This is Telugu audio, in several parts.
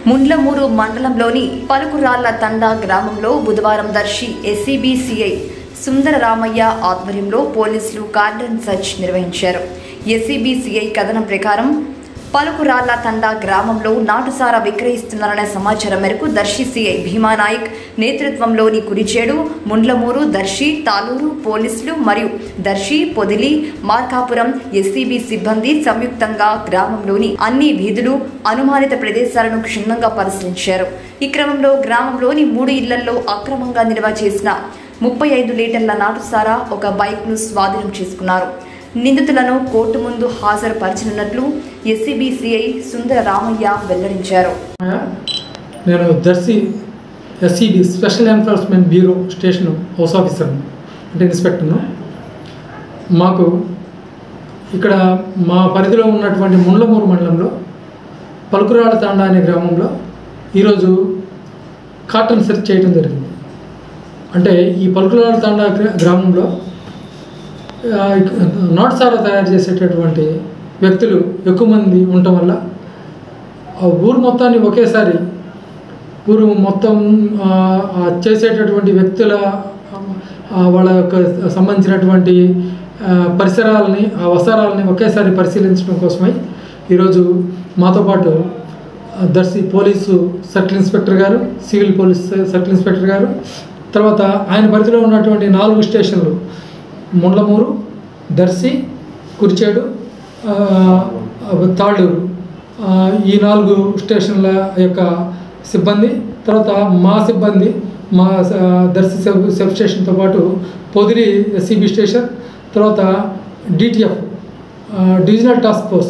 ముండ్లమూరు మండలంలోని పలుకురాళ్ల తండా గ్రామంలో బుధవారం దర్శి ఎస్సీబీసీఐ సుందరరామయ్య ఆధ్వర్యంలో పోలీసులు కార్డన్ సర్చ్ నిర్వహించారు ఎస్సీబీసీఐ కథనం ప్రకారం పలుకురాళ్ల తండా గ్రామంలో నాటుసారా విక్రయిస్తున్నారనే సమాచారం మేరకు దర్శి సిఐ భీమానాయక్ నేతృత్వంలోని కురిచేడు ముండ్లమూరు దర్శి తాలూరు పోలీసులు మరియు దర్శి పొదిలి మార్కాపురం ఎస్సీబీ సిబ్బంది సంయుక్తంగా గ్రామంలోని అన్ని వీధులు అనుమానిత ప్రదేశాలను క్షుణ్ణంగా పరిశీలించారు ఈ క్రమంలో గ్రామంలోని మూడు ఇళ్లలో అక్రమంగా నిల్వ చేసిన ముప్పై ఐదు లీటర్ల నాటుసారా ఒక బైక్ను స్వాధీనం చేసుకున్నారు నిందితులను కోర్టు ముందు హాజరుపరచనున్నట్లు ఎస్సీబీసీఐ సుందర రామయ్య వెల్లడించారు నేను Darsi SCB special enforcement bureau station house officer అంటే ఇన్స్పెక్టర్ను మాకు ఇక్కడ మా పరిధిలో ఉన్నటువంటి ముండ్లమూరు మండలంలో పలుకురాళ్ళ తాండా అనే గ్రామంలో ఈరోజు కాటన్ సెర్చ్ చేయడం జరిగింది అంటే ఈ పలుకురాళ్ళ తాండా గ్రా- గ్రామంలో ఆ, నాటు సారా తయారు చేసేటటువంటి వ్యక్తులు ఎక్కువ మంది ఉండటం వల్ల ఆ ఊరు మొత్తాన్ని ఒకేసారి ఊరు మొత్తం ఆ, ఆ చేసేటటువంటి వ్యక్తుల ఆ, వాళ్ళ యొక్క సంబంధించినటువంటి ఆ, పరిసరాలని ఆ వసరాలని ఒకేసారి పరిశీలించడం కోసమై ఈరోజు మాతో పాటు ఆ, దర్శి పోలీసు సర్కిల్ ఇన్స్పెక్టర్ గారు సివిల్ పోలీస్ సర్కిల్ ఇన్స్పెక్టర్ గారు తర్వాత ఆయన పరిధిలో ఉన్నటువంటి నాలుగు స్టేషన్లు ముండ్లమూరు దర్శి కురిచేడు ఆ, తాళ్ళూరు ఆ, ఈ నాలుగు స్టేషన్ల యొక్క సిబ్బంది తర్వాత మా సిబ్బంది మా స- దర్శి సబ్ సబ్ స్టేషన్తో పాటు పొదిరి ఎస్సీబీ స్టేషన్ తర్వాత DTF divisional task force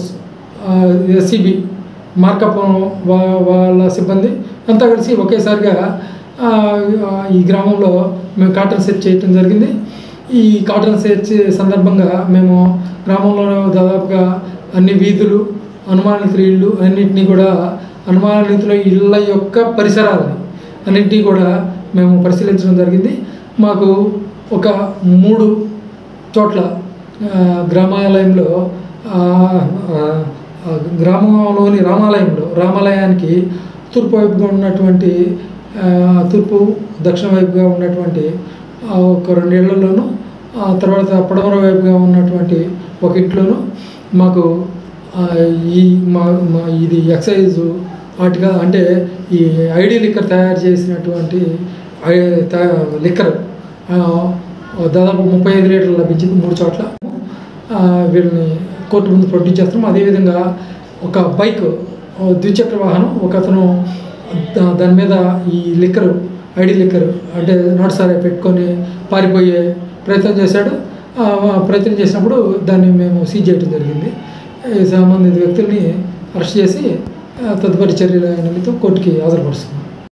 SCB Markapuram వా- వాళ్ళ సిబ్బంది అంతా కలిసి ఒకేసారిగా ఆ, ఆ, ఈ గ్రామంలో మేము కాటన్ సెర్చ్ చేయటం జరిగింది ఈ కాటన్ సెర్చ్ సందర్భంగా మేము గ్రామంలో దాదాపుగా అన్ని వీధులు అనుమానితుల ఇళ్ళు అన్నింటినీ కూడా అనుమానితుల ఇళ్ళ యొక్క పరిసరాలని అన్నింటినీ కూడా మేము పరిశీలించడం జరిగింది మాకు ఒక మూడు చోట్ల ఆ, గ్రామాలయంలో ఆ, ఆ, ఆ, గ్రామంలోని రామాలయంలో రామాలయానికి తూర్పు వైపుగా ఉన్నటువంటి ఆ, తూర్పు దక్షిణ వైపుగా ఉన్నటువంటి ఆ, ఒక రెండు ఇళ్లలోనూ ఆ తర్వాత పడమర వైపుగా ఉన్నటువంటి ఒక ఇంట్లోనూ మాకు ఆ, ఈ మా మా ఇది ఎక్సైజ్ వాటిగా అంటే ఈ ఐడి లిక్కర్ తయారు చేసినటువంటి ఐ- త- లిక్కర్ ఆ, దాదాపు ముప్పై ఐదు లీటర్లు లభించింది మూడు చోట్ల ఆ, వీళ్ళని కోర్టు ముందు ప్రొడ్యూస్ చేస్తున్నాం అదేవిధంగా ఒక బైక్ ఓ ద్విచక్ర వాహనం ఒక అతను దా- దాని మీద ఈ లిక్కరు ఐడి లిక్కర్ అంటే నాటు సారా పెట్టుకొని పారిపోయే ప్రయత్నం చేశాడు ఆ, ప్రయత్నం చేసినప్పుడు దాన్ని మేము సీజ్ చేయడం జరిగింది ఈ సంబంధిత వ్యక్తుల్ని అరెస్ట్ చేసి ఆ, తదుపరి చర్యల నిమిత్తం కోర్టుకి హాజరుపరుస్తున్నాం